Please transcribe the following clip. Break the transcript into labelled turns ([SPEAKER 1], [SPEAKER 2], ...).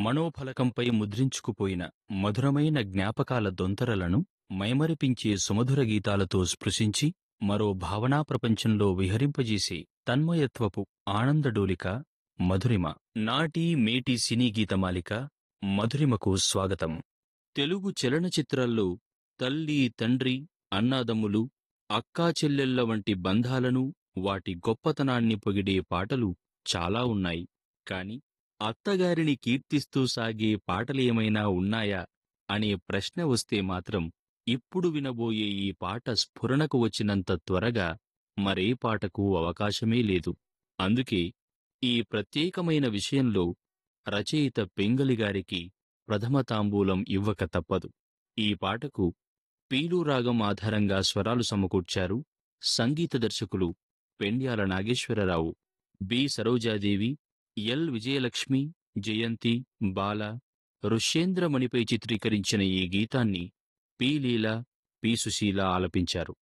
[SPEAKER 1] మనోఫలకంపై ముద్రించుకుపోయిన మధురమైన జ్ఞాపకాల దొంతరలను మైమరిపించే సుమధుర గీతాలతో స్పృశించి మరో భావనా ప్రపంచంలో విహరింపజేసే తన్మయత్వపు ఆనందడోలిక మధురిమ నాటి మేటి సినీ గీతమాలిక మధురిమకు స్వాగతం తెలుగు చలనచిత్రాల్లో తల్లి తండ్రి అన్నాదమ్ములు అక్కా చెల్లెళ్ల వంటి బంధాలను వాటి గొప్పతనాన్ని పొగిడే పాటలు చాలా ఉన్నాయి కాని అత్తగారిని కీర్తిస్తూ సాగే పాటలేమైనా ఉన్నాయా అనే ప్రశ్న వస్తే మాత్రం ఇప్పుడు వినబోయే ఈ పాట స్ఫురణకు వచ్చినంత త్వరగా మరే పాటకు అవకాశమే లేదు అందుకే ఈ ప్రత్యేకమైన విషయంలో రచయిత పెంగలిగారికి ప్రథమ తాంబూలం ఇవ్వక తప్పదు ఈ పాటకు పీలు రాగం ఆధారంగా స్వరాలు సమకూర్చారు సంగీత దర్శకులు పెండ్యాల నాగేశ్వరరావు బి సరోజాదేవి ఎల్ విజయలక్ష్మి జయంతి బాల ఋష్యేంద్రమణిపై చిత్రీకరించిన ఈ గీతాన్ని పి లీల పి సుశీల ఆలపించారు